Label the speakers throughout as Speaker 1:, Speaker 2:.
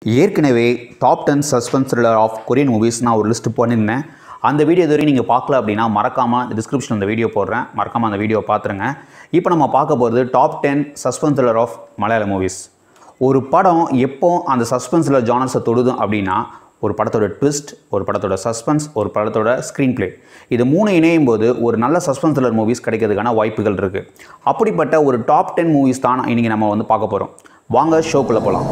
Speaker 1: ஏற்கனவே top ten suspense thriller of Korean movies நான் ஒரு லிஸ்ட் பண்ணியிருந்தேன் அந்த வீடியோ இதுவரையும் நீங்கள் பார்க்கல அப்படின்னா மறக்காமல் டிஸ்கிரிப்ஷன் அந்த வீடியோ போடுறேன் மறக்காமல் அந்த வீடியோ பார்த்துருங்க இப்போ நம்ம பார்க்க போகிறது top ten suspense thriller of மலையாள மூவிஸ் ஒரு படம் எப்போ அந்த சஸ்பென்ஸ் த்ரில்லர் ஜானர்ஸை தொடுது அப்படின்னா ஒரு படத்தோட ட்விஸ்ட் ஒரு படத்தோட சஸ்பென்ஸ் ஒரு படத்தோட ஸ்க்ரீன் ப்ளே இது மூணு இணையும் போது ஒரு நல்ல சஸ்பென்ஸ் த்ரில்லர் மூவிஸ் கிடைக்கிறதுக்கான வாய்ப்புகள் இருக்குது அப்படிப்பட்ட ஒரு டாப் டென் மூவிஸ் தான் இன்றைக்கி நம்ம வந்து பார்க்க போகிறோம் வாங்க ஷோக்குள்ளே போகலாம்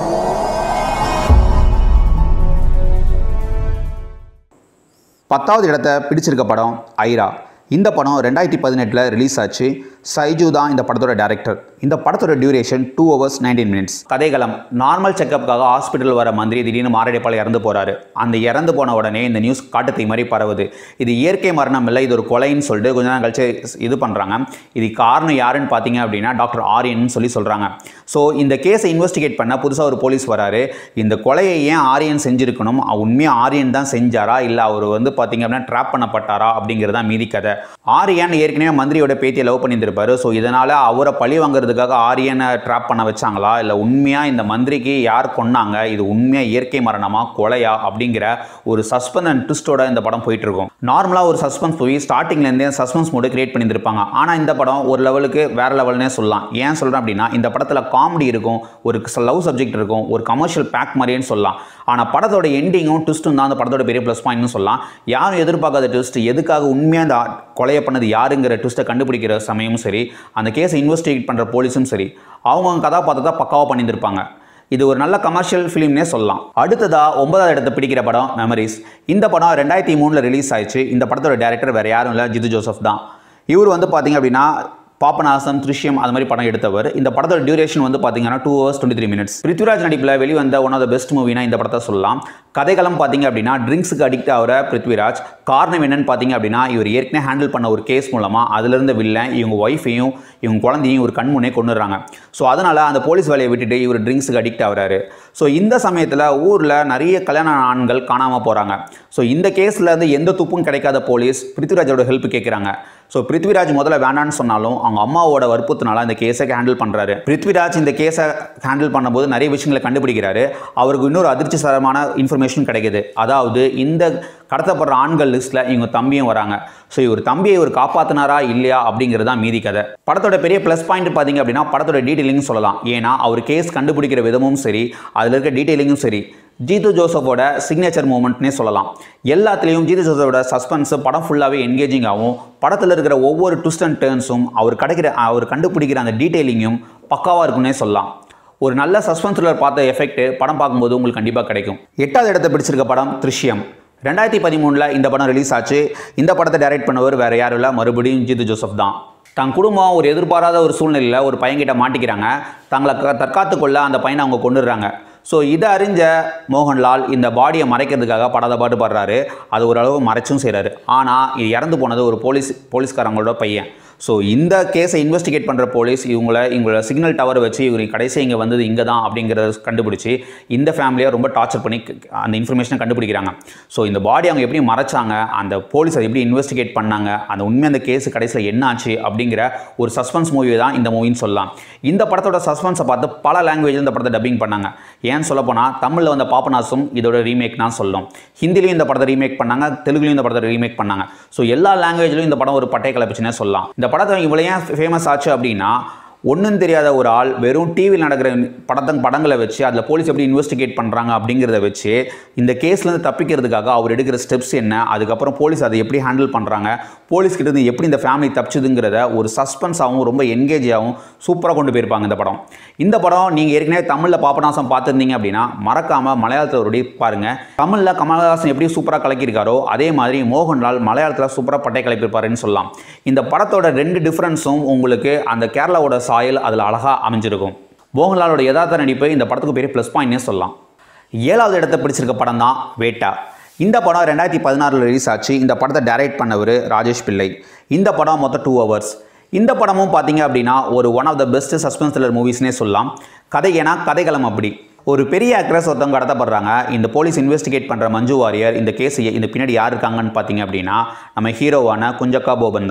Speaker 1: பத்தாவது இடத்த பிடிச்சிருக்க படம் ஐரா இந்த படம் ரெண்டாயிரத்தி பதினெட்டில் ரிலீஸ் ஆச்சு சைஜு தான் இந்த படத்தோட டேரக்டர் இந்த படத்தோட duration two hours nineteen minutes கதைகளம் நார்மல் செக்கப்புக்காக ஹாஸ்பிட்டல் வர மந்திரி திடீர்னு மாரடைப்பால் இறந்து போறாரு அந்த இறந்து போன உடனே இந்த நியூஸ் காட்டுத்தீ மாதிரி பரவுது இது இயற்கை மரணம் இல்லை இது ஒரு கொலைன்னு சொல்லிட்டு கொஞ்ச நேரம் கழிச்சு இது பண்ணுறாங்க இது காரணம் யாருன்னு பார்த்தீங்க அப்படின்னா டாக்டர் ஆரியன் சொல்லி சொல்கிறாங்க ஸோ இந்த கேஸை இன்வெஸ்டிகேட் பண்ண புதுசாக ஒரு போலீஸ் வராரு இந்த கொலையை ஏன் ஆரியன் செஞ்சிருக்கணும் உண்மையாக ஆரியன் தான் செஞ்சாரா இல்லை அவர் வந்து பார்த்தீங்க அப்படின்னா ட்ராப் பண்ணப்பட்டாரா அப்படிங்கிறது தான் மீதி கதை ஆரியன் ஏற்கனவே மந்திரியோட பேத்தியை லவ் பண்ணியிருந்திருப்பாரு ஸோ இதனால் அவரை பழி வாங்குறதுக்காக ஆரியனை ட்ராப் பண்ண வச்சாங்களா இல்லை உண்மையாக இந்த மந்திரிக்கு யார் கொன்னாங்க இது உண்மையாக இயற்கை மரணமா கொலையா அப்படிங்கிற ஒரு சஸ்பென்ஸ் அண்ட் ட்விஸ்டோட இந்த படம் போயிட்டு இருக்கும் நார்மலாக ஒரு சஸ்பென்ஸ் மூவி ஸ்டார்டிங்லேருந்தே சஸ்பென்ஸ் மூடு கிரியேட் பண்ணியிருந்திருப்பாங்க ஆனால் இந்த படம் ஒரு லெவலுக்கு வேற லெவல்னே சொல்லலாம் ஏன் சொல்கிறேன் அப்படின்னா இந்த படத்தில் காமெடி இருக்கும் ஒரு லவ் சப்ஜெக்ட் இருக்கும் ஒரு கமர்ஷியல் பேக் மாதிரின்னு சொல்லலாம் ஆனால் படத்தோட எண்டிங்கும் ட்விஸ்ட்டும் தான் அந்த படத்தோட பெரிய ப்ளஸ் பாயிண்ட்னு சொல்லலாம் யாரும் எதிர்பார்க்காத ட்விஸ்ட் எதுக்காக உண்மையாக அந்த கொலையை பண்ணது யாருங்கிற ட்விஸ்ட்டை கண்டுபிடிக்கிற சமயமும் சரி அந்த கேஸை இன்வெஸ்டிகேட் பண்ணுற போலீஸும் சரி அவங்க கதாபாத்திரத்தை பக்காவாக பண்ணியிருந்திருப்பாங்க இது ஒரு நல்ல கமர்ஷியல் ஃபிலிம்னே சொல்லலாம் அடுத்ததா ஒன்பதாவது இடத்தை பிடிக்கிற படம் மெமரிஸ் இந்த படம் ரெண்டாயிரத்தி மூணில் ரிலீஸ் ஆயிடுச்சு இந்த படத்தோட டேரக்டர் வேறு யாரும் இல்லை ஜிது ஜோசப் தான் இவர் வந்து பார்த்தீங்க அப்படின்னா பாப்பநாசம் திருஷ்யம் அது மாதிரி படம் எடுத்தவர் இந்த படத்தோட டியூரேஷன் வந்து பார்த்தீங்கன்னா two hours twenty three minutes Prithviraj நடிப்பில் வெளிவந்த ஒன் ஆஃப் த பெஸ்ட் மூவினா இந்த படத்தை சொல்லலாம் கதைகளம் பார்த்தீங்க அப்படின்னா ட்ரிங்க்ஸுக்கு அடிக்ட் ஆகிற பிருத்விராஜ் காரணம் என்னன்னு பார்த்தீங்க அப்படின்னா இவர் ஏற்கனவே ஹேண்டில் பண்ண ஒரு கேஸ் மூலமாக அதிலிருந்து வில்லன் இவங்க ஒய்ஃபையும் இவங்க குழந்தையும் ஒரு கண்முனே கொண்டுறாங்க ஸோ அதனால் அந்த போலீஸ் வேலையை விட்டுட்டு இவர் ட்ரிங்க்ஸுக்கு அடிக்ட் ஆகிறாரு ஸோ இந்த சமயத்தில் ஊரில் நிறைய கல்யாண ஆண்கள் காணாமல் போகிறாங்க ஸோ இந்த கேஸில் இருந்து எந்த துப்பும் கிடைக்காத போலீஸ் பிருத்விராஜோட ஹெல்ப் கேட்குறாங்க ஸோ பிருத்விராஜ் முதல்ல வேண்டான்னு சொன்னாலும் அவங்க அம்மாவோட வற்புறுத்தினால இந்த கேஸை ஹேண்டில் பண்ணுறாரு பிருத்விராஜ் இந்த கேஸை ஹேண்டில் பண்ணும்போது நிறைய விஷயங்களை கண்டுபிடிக்கிறாரு அவருக்கு இன்னொரு அதிர்ச்சிகரமான இன்ஃபர்மேஷன் கிடைக்குது அதாவது இந்த கடத்தப்படுற ஆண்கள் லிஸ்ட்டில் இவங்க தம்பியும் வராங்க ஸோ இவர் தம்பியை இவர் காப்பாற்றினாரா இல்லையா அப்படிங்கிறது தான் மீதி கதை படத்தோட பெரிய ப்ளஸ் பாயிண்ட் பார்த்தீங்க அப்படின்னா படத்தோட டீட்டெயிலிங் சொல்லலாம் ஏன்னா அவர் கேஸ் கண்டுபிடிக்கிற விதமும் சரி அதில் இருக்க டீட்டெயிலிங்கும் சரி ஜீது ஜோசஃபோட சிக்னேச்சர் மூமெண்ட்னே சொல்லலாம் எல்லாத்துலேயும் ஜீது ஜோசஃபோட சஸ்பென்ஸ் படம் ஃபுல்லாகவே என்கேஜிங் ஆகும் படத்தில் இருக்கிற ஒவ்வொரு ட்விஸ்ட் அண்ட் டேர்ன்ஸும் அவர் கிடைக்கிற அவர் கண்டுபிடிக்கிற அந்த டீட்டெயிலிங்கும் பக்காவாக இருக்குன்னே சொல்லலாம் ஒரு நல்ல சஸ்பென்ஸ் த்ரில்லர் பார்த்த எஃபெக்ட் படம் பார்க்கும்போது உங்களுக்கு கண்டிப்பாக கிடைக்கும் எட்டாவது இடத்தை பிடிச்சிருக்க படம் திருஷ்யம் ரெண்டாயிரத்தி பதிமூணில் இந்த படம் ரிலீஸ் ஆச்சு இந்த படத்தை டைரக்ட் பண்ணவர் வேறு யாரும் இல்லை மறுபடியும் ஜிது ஜோசப் தான் தன் குடும்பம் ஒரு எதிர்பாராத ஒரு சூழ்நிலையில் ஒரு பையன்கிட்ட மாட்டிக்கிறாங்க தங்களை க- தற்காத்து கொள்ள அந்த பையனை அவங்க கொண்டுடுறாங்க ஸோ இதை அறிஞ்ச மோகன்லால் இந்த பாடியை மறைக்கிறதுக்காக படாத பாட்டு பாடுறாரு அது ஓரளவு மறைச்சும் செய்கிறாரு ஆனால் இது இறந்து போனது ஒரு போலீஸ் போலீஸ்காரங்களோட பையன் ஸோ இந்த கேஸை இன்வெஸ்டிகேட் பண்ணுற போலீஸ் இவங்கள இவங்களோட சிக்னல் டவர் வச்சு இவர் கடைசி இங்கே வந்தது இங்கே தான் அப்படிங்கிறத கண்டுபிடிச்சி இந்த ஃபேமிலியை ரொம்ப டார்ச்சர் பண்ணி க- அந்த இன்ஃபர்மேஷனை கண்டுபிடிக்கிறாங்க ஸோ இந்த பாடி அவங்க எப்படி மறைச்சாங்க அந்த போலீஸ் அதை எப்படி இன்வெஸ்டிகேட் பண்ணாங்க அந்த உண்மை அந்த கேஸ் கடைசியில் என்ன ஆச்சு அப்படிங்கிற ஒரு சஸ்பென்ஸ் மூவி தான் இந்த மூவின்னு சொல்லலாம் இந்த படத்தோட சஸ்பென்ஸை பார்த்து பல லாங்குவேஜில் இந்த படத்தை டப்பிங் பண்ணாங்க ஏன்னு சொல்லப்போனால் தமிழில் வந்த பாபநாசம் இதோட ரீமேக் தான் சொல்லும் ஹிந்திலையும் இந்த படத்தை ரீமேக் பண்ணாங்க தெலுங்குலையும் இந்த படத்தை ரீமேக் பண்ணாங்க ஸோ எல்லா லாங்குவேஜ்லையும் இந்த படம் ஒரு பட்டை கலப்பிச்சுனே சொல்லலாம் இந்த படத்தை இவ்வளோ ஏன் ஃபேமஸ் ஆச்சு அப்படின்னா ஒன்றும் தெரியாத ஒரு ஆள் வெறும் டிவியில் நடக்கிற படத்தை படங்களை வச்சு அதில் போலீஸ் எப்படி இன்வெஸ்டிகேட் பண்ணுறாங்க அப்படிங்கிறத வச்சு இந்த கேஸ்லேருந்து தப்பிக்கிறதுக்காக அவர் எடுக்கிற ஸ்டெப்ஸ் என்ன அதுக்கப்புறம் போலீஸ் அதை எப்படி ஹேண்டில் பண்ணுறாங்க போலீஸ் கிட்ட இருந்து எப்படி இந்த ஃபேமிலி தப்பிச்சுதுங்கிறத ஒரு சஸ்பென்ஸாகவும் ரொம்ப என்கேஜாகவும் சூப்பராக கொண்டு போயிருப்பாங்க இந்த படம் இந்த படம் நீங்கள் ஏற்கனவே தமிழில் பாபநாசம் பார்த்துருந்தீங்க அப்படின்னா மறக்காமல் மலையாளத்தில் ஒரு பாருங்கள் தமிழில் கமலஹாசன் எப்படி சூப்பராக கலக்கியிருக்காரோ அதே மாதிரி மோகன்லால் மலையாளத்தில் சூப்பராக பட்டை கலப்பியிருப்பாருன்னு சொல்லலாம் இந்த படத்தோட ரெண்டு டிஃப்ரென்ஸும் உங்களுக்கு அந்த கேரளாவோட சாயல் அதில் அழகாக அமைஞ்சிருக்கும் மோகன்லாலோட யதார்த்த நடிப்பு இந்த படத்துக்கு பெரிய ப்ளஸ் பாயிண்ட்னே சொல்லலாம் ஏழாவது இடத்தை பிடிச்சிருக்க படம் தான் வேட்டா இந்த படம் ரெண்டாயிரத்தி பதினாறில் ரிலீஸ் ஆச்சு இந்த படத்தை டைரக்ட் பண்ணவர் ராஜேஷ் பிள்ளை இந்த படம் மொத்தம் டூ ஹவர்ஸ் இந்த படமும் பார்த்தீங்க அப்படின்னா ஒரு one of the best suspense thriller மூவிஸ்னே சொல்லலாம் கதை ஏன்னா கதைகளம் அப்படி ஒரு பெரிய ஆக்ட்ரஸ் ஒருத்தவங்க கடத்தப்படுறாங்க இந்த போலீஸ் இன்வெஸ்டிகேட் பண்ணுற மஞ்சு வாரியர் இந்த கேஸ் இந்த பின்னாடி யார் இருக்காங்கன்னு பார்த்தீங்க அப்படின்னா நம்ம ஹீரோவான குஞ்சக்கா போபன் தான்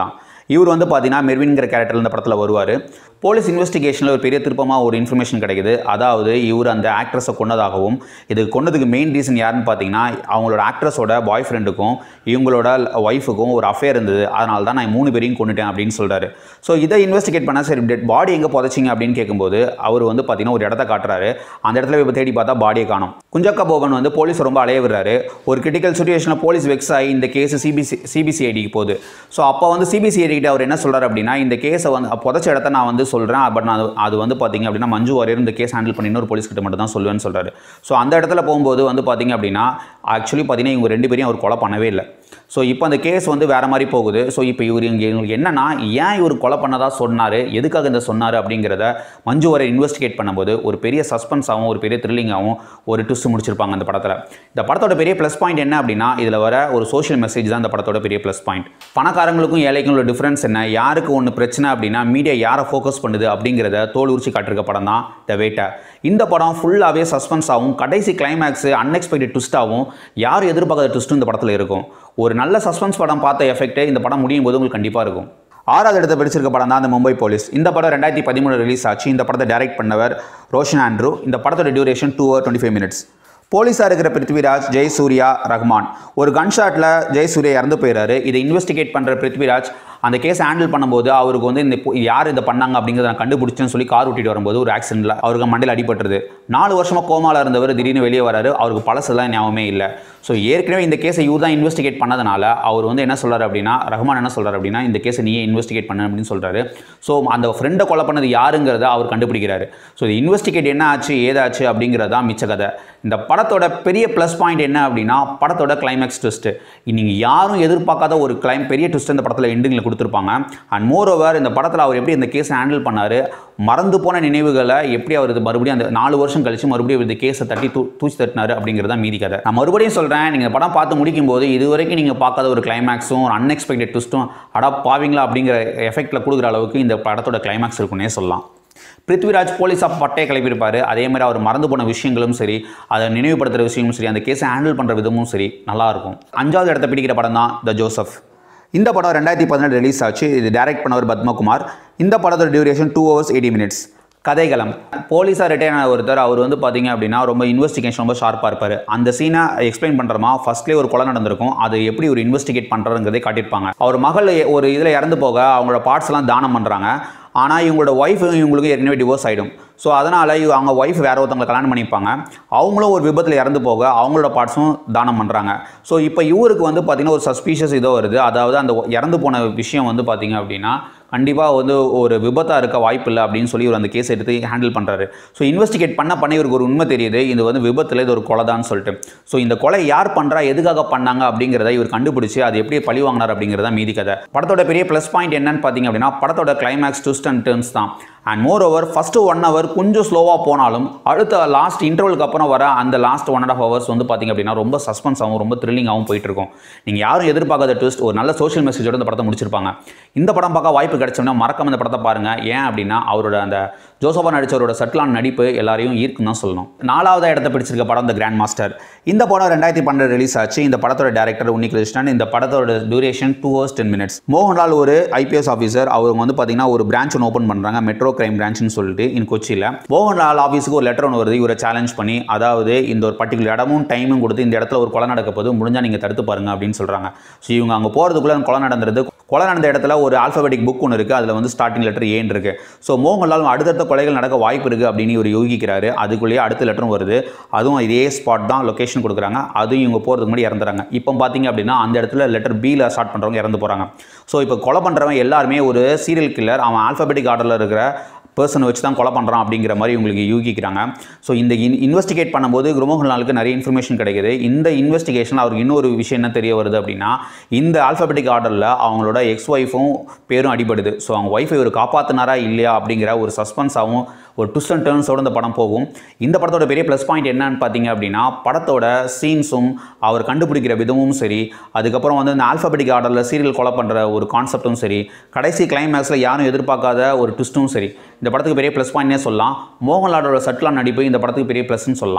Speaker 1: இவர் வந்து பார்த்தீங்கன்னா மெர்வின்கிற கேரக்டர் இந்த படத்தில் வருவார் போலீஸ் இன்வெஸ்டிகேஷனில் ஒரு பெரிய திருப்பமாக ஒரு இன்ஃபர்மேஷன் கிடைக்குது அதாவது இவர் அந்த ஆக்ட்ரஸை கொன்னதாகவும் இது கொன்னதுக்கு மெயின் ரீசன் யாருன்னு பார்த்தீங்கன்னா அவங்களோட ஆக்ட்ரஸோட பாய் ஃப்ரெண்டுக்கும் இவங்களோட ஒய்ஃபுக்கும் ஒரு அஃபேர் இருந்தது அதனால தான் நான் மூணு பேரையும் கொண்டுட்டேன் அப்படின்னு சொல்கிறாரு ஸோ இதை இன்வெஸ்டிகேட் பண்ணால் சரி டெட் பாடி எங்கே புதைச்சிங்க அப்படின்னு கேட்கும்போது அவர் வந்து பார்த்தீங்கன்னா ஒரு இடத்த காட்டுறாரு அந்த இடத்துல இப்போ தேடி பார்த்தா பாடியை காணும் குஞ்சக்கா போகன் வந்து போலீஸ் ரொம்ப அலைய விடுறாரு ஒரு கிரிட்டிக்கல் சுச்சுவேஷனில் போலீஸ் வெக்ஸ் ஆகி இந்த கேஸ் சிபிசி சிபிசிஐடிக்கு போகுது ஸோ அப்போ வந்து சிபிசிஐடி கிட்ட அவர் என்ன சொல்கிறார் அப்படின்னா இந்த கேஸை வந்து புதைச்ச இடத்த நான் வந்து சொல்கிறேன் பட் நான் அது- அது வந்து பார்த்தீங்க அப்படின்னா மஞ்சு வாரியர் இந்த கேஸ் ஹேண்டில் பண்ணி இன்னொரு போலீஸ் கிட்ட மட்டும் தான் சொல்லுவேன்னு சொல்கிறாரு ஸோ அந்த இடத்துல போகும்போது வந்து பார்த்தீங்க அப்படின்னா ஆக்சுவலி பார்த்தீங்கன்னா இவங்க ரெண்டு பேரையும் அவர் கொலை பண்ணவே இல்லை ஸோ இப்போ அந்த கேஸ் வந்து வேறு மாதிரி போகுது ஸோ இப்போ இவர் இங்கே இவங்களுக்கு என்னன்னா ஏன் இவர் கொலை பண்ணதா சொன்னார் எதுக்காக இந்த சொன்னார் அப்படிங்கிறத மஞ்சு வரை இன்வெஸ்டிகேட் பண்ணும்போது ஒரு பெரிய சஸ்பென்ஸாகவும் ஒரு பெரிய த்ரில்லிங்காகவும் ஒரு ட்விஸ்ட் முடிச்சிருப்பாங்க அந்த படத்தில் இந்த படத்தோட பெரிய ப்ளஸ் பாயிண்ட் என்ன அப்படின்னா இதில் வர ஒரு சோஷியல் மெசேஜ் தான் இந்த படத்தோட பெரிய ப்ளஸ் பாயிண்ட் பணக்காரங்களுக்கும் ஏழைக்கும் உள்ள டிஃப்ரென்ஸ் என்ன யாருக்கு ஒன்று பிரச்சனை அப்படின்னா மீடியா யாரை ஃபோக்கஸ் பண்ணுது அப்படிங்கிறத தோல் உரிச்சு காட்டிருக்க படம் தான் த வேட்டை இந்த படம் ஃபுல்லாகவே சஸ்பென்ஸாகவும் கடைசி கிளைமேக்ஸ் அன்எக்ஸ்பெக்டட் ட்விஸ்ட்டாகவும் யார் எதிர்பார்க்காத ட்விஸ்ட்டும் இந்த படத்தில் இருக்கும் ஒரு நல்ல சஸ்பென்ஸ் படம் பார்த்த எஃபெக்ட் இந்த படம் முடியும் போது உங்களுக்கு கண்டிப்பாக இருக்கும் ஆறாவது இடத்தை பிடிச்சிருக்க படம் தான் அந்த மும்பை போலீஸ் இந்த படம் ரெண்டாயிரத்தி பதிமூணு ரிலீஸ் ஆச்சு இந்த படத்தை டைரக்ட் பண்ணவர் ரோஷன் ஆண்ட்ரூ இந்த படத்தோட duration two hour twenty five minutes போலீஸாக இருக்கிற பிருத்விராஜ் ஜெயசூர்யா ரஹ்மான் ஒரு கன் ஷாட்டில் ஜெயசூர்யா இறந்து போயிறாரு இதை இன்வெஸ்டிகேட் பண்ணுற பிருத்விராஜ் அந்த கேஸ் ஹேண்டில் பண்ணும்போது அவருக்கு வந்து இந்த பொ- யார் இதை பண்ணாங்க அப்படிங்கிறத நான் கண்டுபிடிச்சேன்னு சொல்லி கார் ஓட்டிட்டு வரும்போது ஒரு ஆக்சிடென்ட்ல அவருக்கு மண்டையில் அடிபட்டுருது நாலு வருஷமா கோமால இருந்தவர் திடீர்னு வெளியே வராரு அவருக்கு பழசெல்லாம் ஞாபகமே இல்லை ஸோ ஏற்கனவே இந்த கேஸை இவர் தான் இன்வெஸ்டிகேட் பண்ணதுனால அவர் வந்து என்ன சொல்றாரு அப்படின்னா ரஹ்மான் என்ன சொல்றாரு அப்படின்னா இந்த கேஸை நீயே இன்வெஸ்டிகேட் பண்ணு அப்படின்னு சொல்றாரு ஸோ அந்த ஃப்ரெண்டை கொலை பண்ணது யாருங்கிறத அவர் கண்டுபிடிக்கிறாரு ஸோ இது இன்வெஸ்டிகேட் என்ன ஆச்சு ஏதாச்சு அப்படிங்கிறது தான் மிச்ச கதை இந்த படத்தோட பெரிய ப்ளஸ் பாயிண்ட் என்ன அப்படின்னா படத்தோட கிளைமேக்ஸ் ட்விஸ்ட் நீங்கள் யாரும் எதிர்பார்க்காத ஒரு கிளைம் பெரிய ட்விஸ்ட் இந்த படத்தில் எண்டிங்கில் கொடுத்துருப்பாங்க அண்ட் மோர் ஓவர் இந்த படத்தில் அவர் எப்படி இந்த கேஸை ஹேண்டில் பண்ணார் மறந்து போன நினைவுகளை எப்படி அவர் இது மறுபடியும் அந்த நாலு வருஷம் கழிச்சு மறுபடியும் இந்த கேஸை தட்டி தூ தூச்சி தட்டினாரு அப்படிங்கிறத மீதி கதை நான் மறுபடியும் சொல்கிறேன் நீங்கள் படம் பார்த்து முடிக்கும் போது இது வரைக்கும் நீங்கள் பார்க்காத ஒரு கிளைமேக்ஸும் ஒரு அன்எக்ஸ்பெக்டட் ட்விஸ்ட்டும் அடா பாவீங்களா அப்படிங்கிற எஃபெக்ட்டில் கொடுக்குற அளவுக்கு இந்த படத்தோட கிளைமேக்ஸ் இருக்குன்னே சொல்லலாம் பிருத்விராஜ் போலீஸாக பட்டையை கிளப்பியிருப்பாரு அதே மாதிரி அவர் மறந்து போன விஷயங்களும் சரி அதை நினைவுபடுத்துகிற விஷயமும் சரி அந்த கேஸை ஹேண்டில் பண்ணுற விதமும் சரி நல்லா இருக்கும் அஞ்சாவது இடத்தை பிடிக்கிற படம் தான் த ஜோசப் இந்த படம் ரெண்டாயிரத்தி பதினெட்டு ரிலீஸ் ஆச்சு இது டைரக்ட் பண்ணவர் பத்மகுமார் இந்த படத்தோட duration two hours eighty minutes கதைகளம் போலீஸாக ரிட்டையர் ஆன ஒருத்தர் அவர் வந்து பார்த்தீங்க அப்படின்னா ரொம்ப இன்வெஸ்டிகேஷன் ரொம்ப ஷார்ப்பாக இருப்பார் அந்த சீனை எக்ஸ்பிளைன் பண்ணுறமா ஃபர்ஸ்ட்லேயே ஒரு கொலை நடந்திருக்கும் அது எப்படி ஒரு இன்வெஸ்டிகேட் பண்ணுறதுங்கிறதே காட்டியிருப்பாங்க அவர் மகள் ஒரு இதில் இறந்து போக அவங்களோட பார்ட்ஸ் எல்லாம் தானம் பண்ணுறாங்க ஆனால் இவங்களோட ஒய்ஃபும் இவங்களுக்கும் ஏற்கனவே டிவோர்ஸ் ஆகிடும் ஸோ அதனால் இவ அவங்க ஒய்ஃப் வேற ஒருத்தவங்களை கல்யாணம் பண்ணிப்பாங்க அவங்களும் ஒரு விபத்தில் இறந்து போக அவங்களோட பார்ட்ஸும் தானம் பண்ணுறாங்க ஸோ இப்போ இவருக்கு வந்து பார்த்திங்கன்னா ஒரு சஸ்பீஷியஸ் இதோ வருது அதாவது அந்த இறந்து போன விஷயம் வந்து பார்த்திங்க அப்படின்னா கண்டிப்பாக வந்து ஒரு விபத்தாக இருக்க வாய்ப்பு இல்லை அப்படின்னு சொல்லி இவர் அந்த கேஸ் எடுத்து ஹேண்டில் பண்ணுறாரு ஸோ இன்வெஸ்டிகேட் பண்ண பண்ண இவருக்கு ஒரு உண்மை தெரியுது இது வந்து விபத்தில் இது ஒரு கொலை தான் சொல்லிட்டு ஸோ இந்த கொலை யார் பண்ணுறா எதுக்காக பண்ணாங்க அப்படிங்கிறத இவர் கண்டுபிடிச்சு அது எப்படி பழி வாங்கினார் அப்படிங்கிறத மீதி கதை படத்தோட பெரிய ப்ளஸ் பாயிண்ட் என்னன்னு பார்த்தீங்க அப்படின்னா படத்தோட கிளைமேக்ஸ் ட்விஸ்ட் அண்ட் டேர்ம்ஸ் தான் and moreover first one hour கொஞ்சம் ஸ்லோவாக போனாலும் அடுத்த லாஸ்ட் இன்டர்வலுக்கு அப்புறம் வர அந்த last one and half hours வந்து பார்த்தீங்க அப்படின்னா ரொம்ப சஸ்பென்ஸாகவும் ரொம்ப த்ரில்லிங்காகவும் போயிட்டு இருக்கும் நீங்கள் யாரும் எதிர்பார்க்காத ட்விஸ்ட் ஒரு நல்ல சோஷியல் மெசேஜோட இந்த படத்தை முடிச்சிருப்பாங்க இந்த படம் பார்க்க வாய்ப்பு கிடைச்சோம்னா மறக்காம இந்த படத்தை பாருங்க ஏன் அப்படின்னா அவரோட அந்த ஜோசபா நடிச்சவரோட சட்டிலான நடிப்பு எல்லாரையும் ஈர்க்கும் தான் சொல்லணும் நாலாவது இடத்தை பிடிச்சிருக்க படம் த கிராண்ட் மாஸ்டர் இந்த படம் ரெண்டாயிரத்தி பன்னெண்டு ரிலீஸ் ஆச்சு இந்த படத்தோட டேரக்டர் உன்னிகிருஷ்ணன் இந்த படத்தோட duration two hours ten minutes Mohanlal ஒரு ஐபிஎஸ் ஆஃபீஸர் அவங்க வந்து பார்த்தீங்கன்னா ஒரு பிரான்ச் ஒன்று ஓப்பன் பண்ணுறாங்க மெட்ரோ கிரைம் பிரான்ச்னு சொல்லிட்டு இன் கொச்சியில் மோகன்லால் ஆஃபீஸுக்கு ஒரு லெட்டர் ஒன்று வருது இவரை சேலஞ்ச் பண்ணி அதாவது இந்த ஒரு பர்டிகுலர் இடமும் டைமும் கொடுத்து இந்த இடத்துல ஒரு கொலை நடக்க போது முடிஞ்சால் நீங்கள் தடுத்து பாருங்க அப்படின்னு சொல்கிறாங்க ஸோ இவங்க அங்கே போகிறதுக்குள்ள கொலை நடந்துருது கொலை நடந்த இடத்துல ஒரு ஆல்ஃபபெட்டிக் புக் ஒன்று இருக்குது அதில் வந்து ஸ்டார்டிங் லெட்டர் ஏன் இருக்கு ஸோ மோகன்லால் அடுத்தடுத்த கொலைகள் நடக்க வாய்ப்பு இருக்குது அப்படின்னு இவர் யோகிக்கிறாரு அதுக்குள்ளேயே அடுத்த லெட்டரும் வருது அதுவும் இதே ஸ்பாட் தான் லொகேஷன் கொடுக்குறாங்க அதுவும் இவங்க போகிறதுக்கு முன்னாடி இறந்துறாங்க இப்போ பார்த்தீங்க அப்படின்னா அந்த இடத்துல லெட்டர் பியில் ஸ்டார்ட் பண்ணுறவங்க இறந்து போகிறாங்க ஸோ இப்போ கொலை பண்ணுறவன் எல்லாருமே ஒரு சீரியல் கில்லர் அவன் ஆல்ஃபபெட்டிக் ஆர்டரில் இருக்கிற பர்சனை வச்சு தான் கொலை பண்ணுறான் அப்படிங்கிற மாதிரி உங்களுக்கு யூகிக்கிறாங்க ஸோ இந்த இன் இன்வெஸ்டிகேட் பண்ணும்போது குருமோகன்லாலுக்கு நிறைய இன்ஃபர்மேஷன் கிடைக்குது இந்த இன்வெஸ்டிகேஷன் அவருக்கு இன்னொரு விஷயம் என்ன தெரிய வருது அப்படின்னா இந்த ஆல்ஃபபெட்டிக் ஆர்டரில் அவங்களோட எக்ஸ் ஒய்ஃபும் பேரும் அடிபடுது ஸோ அவங்க ஒய்ஃபை இவர் காப்பாற்றினாரா இல்லையா அப்படிங்கிற ஒரு சஸ்பென்ஸாகவும் ஒரு ட்விஸ்ட் அண்ட் டேர்ன்ஸோட இந்த படம் போகும் இந்த படத்தோட பெரிய ப்ளஸ் பாயிண்ட் என்னன்னு பார்த்தீங்க அப்படின்னா படத்தோட சீன்ஸும் அவர் கண்டுபிடிக்கிற விதமும் சரி அதுக்கப்புறம் வந்து இந்த ஆல்ஃபபெட்டிக் ஆர்டரில் சீரியல் கொலை பண்ணுற ஒரு கான்செப்ட்டும் சரி கடைசி கிளைமேக்ஸில் யாரும் எதிர்பார்க்காத ஒரு ட்விஸ்ட்டும் சரி இந்த படத்துக்கு பெரிய ப்ளஸ் பாயிண்ட்னே சொல்லலாம் மோகன்லாலோட சட்லான் நடிப்பு இந்த படத்துக்கு பெரிய ப்ளஸ்ன்னு சொல்லலாம்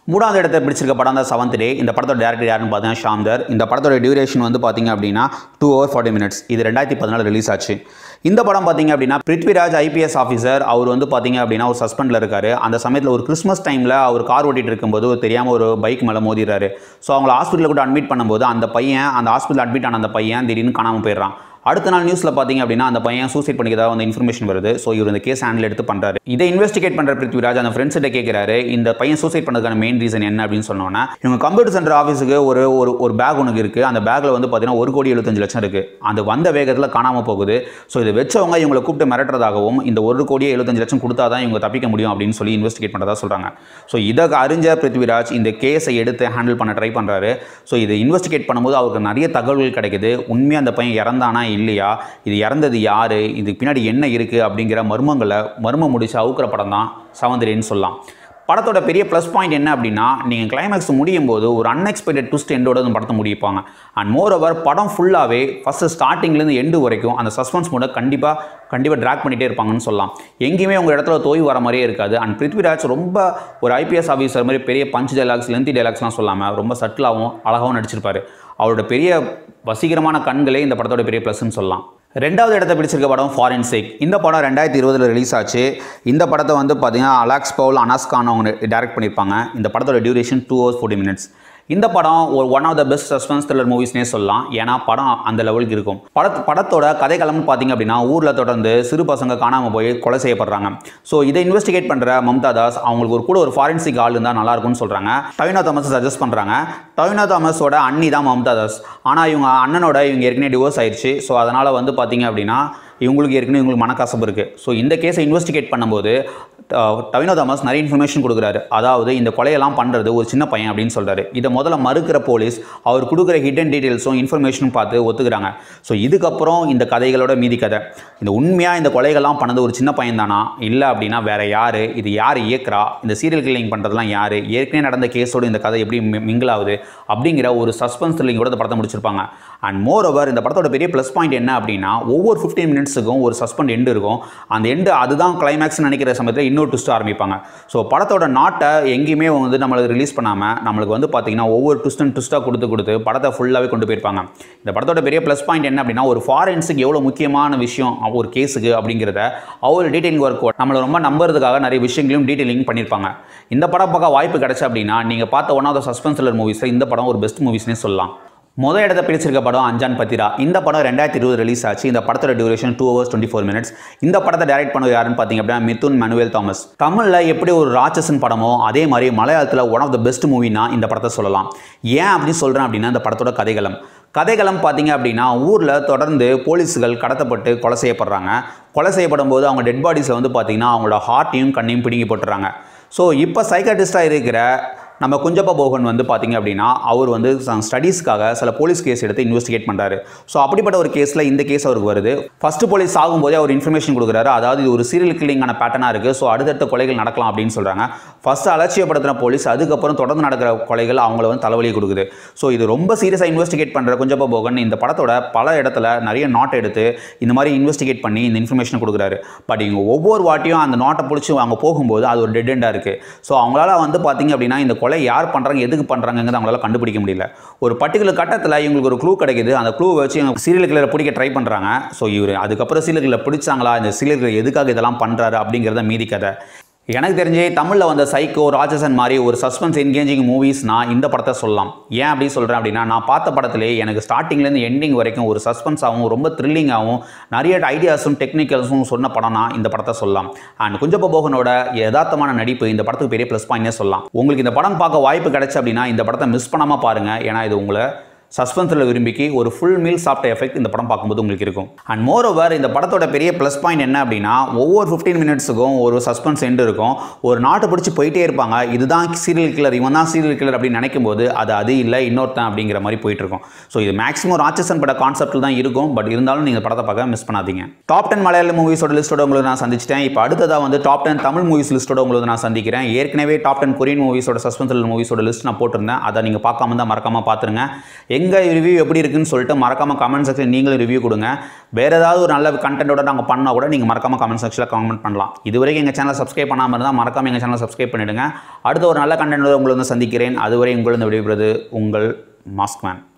Speaker 1: மூணாவது இடத்தை பிடிச்சிருக்க படம் தான் செவன்த் டே இந்த படத்தோட டேரக்டர் யாருன்னு பார்த்தீங்கன்னா ஷாம்தர் இந்த படத்தோட டியூரேஷன் வந்து பார்த்தீங்க அப்படின்னா டூ ஹவர் ஃபார்ட்டி மினிட்ஸ் இது ரெண்டாயிரத்தி பதினாலு ரிலீஸ் ஆச்சு இந்த படம் பார்த்தீங்க அப்படின்னா பிருத்விராஜ் ஐபிஎஸ் ஆஃபீஸர் அவர் வந்து பார்த்தீங்க அப்படின்னா ஒரு சஸ்பெண்டில் இருக்காரு அந்த சமயத்தில் ஒரு கிறிஸ்மஸ் டைமில் அவர் கார் ஓட்டிட்டு இருக்கும்போது ஒரு தெரியாமல் ஒரு பைக் மேலே மோதிடுறாரு ஸோ அவங்கள ஹாஸ்பிட்டலில் கூட அட்மிட் பண்ணும்போது அந்த பையன் அந்த ஹாஸ்பிட்டல் அட்மிட் ஆன அந்த பையன் திடீர்னு காணாமல் போயிடுறான் அடுத்த நாள் நியூஸில் பார்த்தீங்க அப்படின்னா அந்த பையன் சூசைட் பண்ணிக்கிறதா வந்து இன்ஃபர்மேஷன் வருது ஸோ இவர் இந்த கேஸ் ஹேண்டில் எடுத்து பண்ணுறாரு இதை இன்வெஸ்டிகேட் பண்ணுற பிருத்விராஜ் அந்த ஃப்ரெண்ட்ஸ்கிட்ட கேட்குறாரு இந்த பையன் சூசைட் பண்ணதுக்கான மெயின் ரீசன் என்ன அப்படின்னு சொன்னோன்னா இவங்க கம்ப்யூட்டர் சென்டர் ஆஃபீஸுக்கு ஒரு ஒரு ஒரு பேக் ஒன்று இருக்குது அந்த பேக்கில் வந்து பார்த்தீங்கன்னா ஒரு கோடி எழுபத்தஞ்சு லட்சம் இருக்குது அந்த வந்த வேகத்தில் காணாமல் போகுது ஸோ இதை வச்சவங்க இவங்களை கூப்பிட்டு மிரட்டுறதாகவும் இந்த ஒரு கோடியே எழுபத்தஞ்சு லட்சம் கொடுத்தா தான் இவங்க தப்பிக்க முடியும் அப்படின்னு சொல்லி இன்வெஸ்டிகேட் பண்ணுறதா சொல்கிறாங்க ஸோ இதை அறிஞ்ச பிருத்விராஜ் இந்த கேஸை எடுத்து ஹேண்டில் பண்ண ட்ரை பண்ணுறாரு ஸோ இதை இன்வெஸ்டிகேட் பண்ணும்போது அவருக்கு நிறைய தகவல்கள் கிடைக்குது உண்மையாக அந்த பையன் இறந்தானா இல்லையா இது இறந்தது யார் இதுக்கு பின்னாடி என்ன இருக்குது அப்படிங்கிற மர்மங்களை மர்மம் முடிச்சு அவுக்கிற படம் தான் சவந்திரின்னு சொல்லலாம் படத்தோட பெரிய ப்ளஸ் பாயிண்ட் என்ன அப்படின்னா நீங்கள் கிளைமேக்ஸ் முடியும் போது ஒரு அன்எக்ஸ்பெக்டட் ட்விஸ்ட் எண்டோட அந்த படத்தை முடிப்பாங்க அண்ட் மோர் ஓவர் படம் ஃபுல்லாகவே ஃபஸ்ட்டு ஸ்டார்டிங்லேருந்து எண்டு வரைக்கும் அந்த சஸ்பென்ஸ் மூட கண்டிப்பாக கண்டிப்பாக ட்ராக் பண்ணிகிட்டே இருப்பாங்கன்னு சொல்லலாம் எங்கேயுமே உங்கள் இடத்துல தோய் வர மாதிரியே இருக்காது அண்ட் பிருத்விராஜ் ரொம்ப ஒரு ஐபிஎஸ் ஆஃபீஸர் மாதிரி பெரிய பஞ்ச் டைலாக்ஸ் லென்த்தி டைலாக்ஸ்லாம் சொல்லாமல் ரொம்ப சட்டிலாகவும் அழகாகவும் நடிச்சிருப்பாரு அவரோட பெரிய வசீகரமான கண்களே இந்த படத்தோட பெரிய ப்ளஸ்ன்னு சொல்லலாம் ரெண்டாவது இடத்தை பிடிச்சிருக்க படம் ஃபாரன்சிக் இந்த படம் ரெண்டாயிரத்தி இருபதில் ரிலீஸ் ஆச்சு இந்த படத்தை வந்து பார்த்தீங்கன்னா அலாக்ஸ் பவுல் அனாஸ்கான் அவங்க டைரக்ட் பண்ணியிருப்பாங்க இந்த படத்தோட duration two hours forty minutes இந்த படம் ஒரு one of the best suspense thriller மூவிஸ்னே சொல்லலாம் ஏன்னா படம் அந்த லெவலுக்கு இருக்கும் பட படத்தோட கதைக்களம்னு பார்த்தீங்க அப்படின்னா ஊரில் தொடர்ந்து சிறு பசங்க காணாமல் போய் கொலை செய்யப்படுறாங்க ஸோ இதை இன்வெஸ்டிகேட் பண்ணுற மம்தா தாஸ் அவங்களுக்கு ஒரு கூட ஒரு ஃபாரன்சிக் ஆள் இருந்தால் நல்லா இருக்கும்னு சொல்கிறாங்க டவினோ தாமஸ் சஜஸ்ட் பண்ணுறாங்க டவினோ தாமஸோட அண்ணி தான் மம்தா தாஸ் ஆனால் இவங்க அண்ணனோட இவங்க ஏற்கனவே டிவோர்ஸ் ஆயிடுச்சு ஸோ அதனால் வந்து பார்த்தீங்க அப்படின்னா இவங்களுக்கு ஏற்கனவே இவங்களுக்கு மனக்கசப்பு இருக்குது ஸோ இந்த கேஸை இன்வெஸ்டிகேட் பண்ணும்போது ட- டவினோ தாமஸ் நிறைய இன்ஃபர்மேஷன் கொடுக்குறாரு அதாவது இந்த கொலையெல்லாம் பண்ணுறது ஒரு சின்ன பையன் அப்படின்னு சொல்கிறாரு இதை முதல்ல மறுக்கிற போலீஸ் அவர் கொடுக்குற ஹிடன் டீட்டெயில்ஸும் இன்ஃபர்மேஷனும் பார்த்து ஒத்துக்கிறாங்க ஸோ இதுக்கப்புறம் இந்த கதைகளோட மீதி கதை இந்த உண்மையாக இந்த கொலைகள்லாம் பண்ணது ஒரு சின்ன பையன் தானா இல்லை அப்படின்னா வேற யார் இது யார் இயக்குறா இந்த சீரியல் கில்லிங் பண்ணுறதுலாம் யார் ஏற்கனவே நடந்த கேஸோட இந்த கதை எப்படி மிங்கிள் ஆகுது அப்படிங்கிற ஒரு சஸ்பென்ஸ் த்ரில்லிங்கோட இந்த படத்தை முடிச்சிருப்பாங்க அண்ட் மோர் ஓவர் இந்த படத்தோட பெரிய ப்ளஸ் பாயிண்ட் என்ன அப்படின்னா ஒவ்வொரு ஃபிஃப்டீன் மினிட்ஸுக்கும் ஒரு சஸ்பெண்ட் எண்டு இருக்கும் அந்த எண்டு அதுதான் கிளைமேக்ஸ் நினைக்கிற சமயத்தில் இன்னொரு ட்விஸ்ட் ஆரம்பிப்பாங்க ஸோ படத்தோட நாட்டை எங்கேயுமே வந்து நம்மளுக்கு ரிலீஸ் பண்ணாமல் நம்மளுக்கு வந்து பார்த்தீங்கன்னா ஒவ்வொரு ட்விஸ்ட் அண்ட் ட்விஸ்ட்டாக கொடுத்து கொடுத்து படத்தை ஃபுல்லாகவே கொண்டு போயிருப்பாங்க இந்த படத்தோட பெரிய ப்ளஸ் பாயிண்ட் என்ன அப்படின்னா ஒரு ஃபாரன்ஸுக்கு எவ்வளோ முக்கியமான விஷயம் ஒரு கேஸுக்கு அப்படிங்கிறத அவர் டீட்டெயிலிங் ஒர்க் நம்மளை ரொம்ப நம்புறதுக்காக நிறைய விஷயங்களையும் டீட்டெயிலிங் பண்ணியிருப்பாங்க இந்த படம் பார்க்க வாய்ப்பு கிடைச்சா அப்படின்னா நீங்கள் பார்த்த one of the suspense thriller மூவிஸில் இந்த படம் ஒரு பெஸ்ட் மூவிஸ்னே சொல்லலாம் முதல் இடத்தை பிடிச்சிருக்க படம் அஞ்சான் பத்திரா இந்த படம் ரெண்டாயிரத்தி இருபது ரிலீஸ் ஆச்சு இந்த படத்தோட duration two hours twenty four minutes இந்த படத்தை டைரக்ட் பண்ணது யாருன்னு பார்த்தீங்க அப்படின்னா மிதுன் மனுவேல் தாமஸ் தமிழில் எப்படி ஒரு ராட்சசன் படமோ அதே மாதிரி மலையாளத்தில் ஒன் ஆஃப் த பெஸ்ட் மூவினா இந்த படத்தை சொல்லலாம் ஏன் அப்படின்னு சொல்கிறேன் அப்படின்னா இந்த படத்தோட கதைகளம் கதைகளம் பார்த்தீங்க அப்படின்னா ஊரில் தொடர்ந்து போலீஸுகள் கடத்தப்பட்டு கொலை செய்யப்படுறாங்க கொலை செய்யப்படும் போது அவங்க டெட் பாடிஸில் வந்து பார்த்தீங்கன்னா அவங்களோட ஹார்ட்டையும் கண்ணையும் பிடுங்கி போட்டுறாங்க ஸோ இப்போ சைக்காட்டிஸ்டாக இருக்கிற நம்ம குஞ்சப்ப போகன் வந்து பார்த்தீங்க அப்படின்னா அவர் வந்து ஸ்டடீஸ்க்காக சில போலீஸ் கேஸ் எடுத்து இன்வெஸ்டிகேட் பண்ணுறாரு ஸோ அப்படிப்பட்ட ஒரு கேஸில் இந்த கேஸ் அவருக்கு வருது ஃபர்ஸ்ட் போலீஸ் ஆகும்போதே அவர் இன்ஃபர்மேஷன் கொடுக்குறாரு அதாவது இது ஒரு சீரியல் கில்லிங்கான பேட்டர்னாக இருக்குது ஸோ அடுத்தடுத்த கொலைகள் நடக்கலாம் அப்படின்னு சொல்கிறாங்க ஃபர்ஸ்ட் அலட்சியப்படுத்தின போலீஸ் அதுக்கப்புறம் தொடர்ந்து நடக்கிற கொலைகள் அவங்கள வந்து தலைவலி கொடுக்குது ஸோ இது ரொம்ப சீரியஸாக இன்வெஸ்டிகேட் பண்ணுற குஞ்சப்ப போகன் இந்த படத்தோட பல இடத்துல நிறைய நாட் எடுத்து இந்த மாதிரி இன்வெஸ்டிகேட் பண்ணி இந்த இன்ஃபர்மேஷன் கொடுக்குறாரு பட் இவங்க ஒவ்வொரு வாட்டியும் அந்த நாட்டை பிடிச்சி அவங்க போகும்போது அது ஒரு டெட் எண்டாக இருக்குது ஸோ அவங்களால வந்து பார்த்தீங்க அப்படின்னா இந்த கொலை யார் பண்ணுறாங்க எதுக்கு பண்ணுறாங்கிறது அவங்களால கண்டுபிடிக்க முடியல ஒரு பர்டிகுலர் கட்டத்தில் இவங்களுக்கு ஒரு க்ளூ கிடைக்குது அந்த க்ளூ வச்சு இவங்க சீரியல் கிளரை பிடிக்க ட்ரை பண்ணுறாங்க ஸோ இவர் அதுக்கப்புறம் சீரியல் கிளர் பிடிச்சாங்களா இந்த சீரியல் கிளர் எதுக்காக இதெல்லாம் பண்ணுறாரு அப்படிங்கிறத மீதி கதை எனக்கு தெரிஞ்சு தமிழில் வந்த சைக்கோ ராட்சசன் மாதிரி ஒரு சஸ்பென்ஸ் என்கேஜிங் மூவிஸ் நான் இந்த படத்தை சொல்லலாம் ஏன் அப்படி சொல்கிறேன் அப்படின்னா நான் பார்த்த படத்திலே எனக்கு ஸ்டார்டிங்லேருந்து எண்டிங் வரைக்கும் ஒரு சஸ்பென்ஸாகவும் ரொம்ப த்ரில்லிங்காகவும் நிறைய ஐடியாஸும் டெக்னிக்கல்ஸும் சொன்ன படம்னா இந்த படத்தை சொல்லலாம் அண்ட் குஞ்சப்ப போகனோட யதார்த்தமான நடிப்பு இந்த படத்துக்கு பெரிய ப்ளஸ் பாயிண்டே சொல்லலாம் உங்களுக்கு இந்த படம் பார்க்க வாய்ப்பு கிடைச்சு அப்படின்னா இந்த படத்தை மிஸ் பண்ணாமல் பாருங்கள் ஏன்னா இது உங்களை சஸ்பென்ஸில் விரும்பிக்கு ஒரு ஃபுல் மீல் சாப்பிட்ட எஃபெக்ட் இந்த படம் பார்க்கும்போது உங்களுக்கு இருக்கும் அண்ட் மோர் ஓவர் இந்த படத்தோட பெரிய ப்ளஸ் பாயிண்ட் என்ன அப்படின்னா ஒவ்வொரு ஃபிஃப்டீன் மினிட்ஸுக்கும் ஒரு சஸ்பென்ஸ் எண்ட் இருக்கும் ஒரு நாட்டை பிடிச்சி போயிட்டே இருப்பாங்க இதுதான் சீரியல் கில்லர் இவன் தான் சீரியல் கில்லர் அப்படின்னு நினைக்கும் போது அது அது இல்லை இன்னொருத்தன் அப்படிங்கிற மாதிரி போயிட்டு இருக்கும் ஸோ இது மேக்ஸிமம் ராட்சசன் பட கான்செப்டில் தான் இருக்கும் பட் இருந்தாலும் நீங்கள் படத்தை பார்க்க மிஸ் பண்ணாதீங்க டாப் டென் மலையாள மூவிஸோட லிஸ்ட்டோட உங்களுக்கு நான் சந்திச்சிட்டேன் இப்போ அடுத்ததாக வந்து டாப் டென் தமிழ் மூவிஸ் லிஸ்ட்டோட உங்களுக்கு நான் சந்திக்கிறேன் ஏற்கனவே டாப் டென் கொரியன் மூவிஸோட சஸ்பென்ஸ் மூவிஸோட லிஸ்ட் நான் போட்டிருந்தேன் அதை நீங்கள் பார்க்காம தான் மறக்காம பார்த்துருங்க எங்கள் ரிவ்யூ எப்படி இருக்குன்னு சொல்லிட்டு மறக்காமல் கமெண்ட் செக்ஷன் நீங்களும் ரிவ்யூ கொடுங்க வேறு ஏதாவது ஒரு நல்ல கண்டென்ட்டோட நாங்கள் பண்ணால் கூட நீங்கள் மறக்காமல் கமெண்ட் செக்ஷனில் கமெண்ட் பண்ணலாம் இதுவரைக்கும் எங்கள் சேனலை சப்ஸ்கிரைப் பண்ணாமல் இருந்தால் மறக்காமல் எங்கள் சேனலை சப்ஸ்கிரைப் பண்ணிவிடுங்க அடுத்த ஒரு நல்ல கண்டென்ட்டோட உங்களை வந்து சந்திக்கிறேன் அதுவரை உங்களை வந்து விடைபெறுவது உங்கள் மாஸ்க்மேன்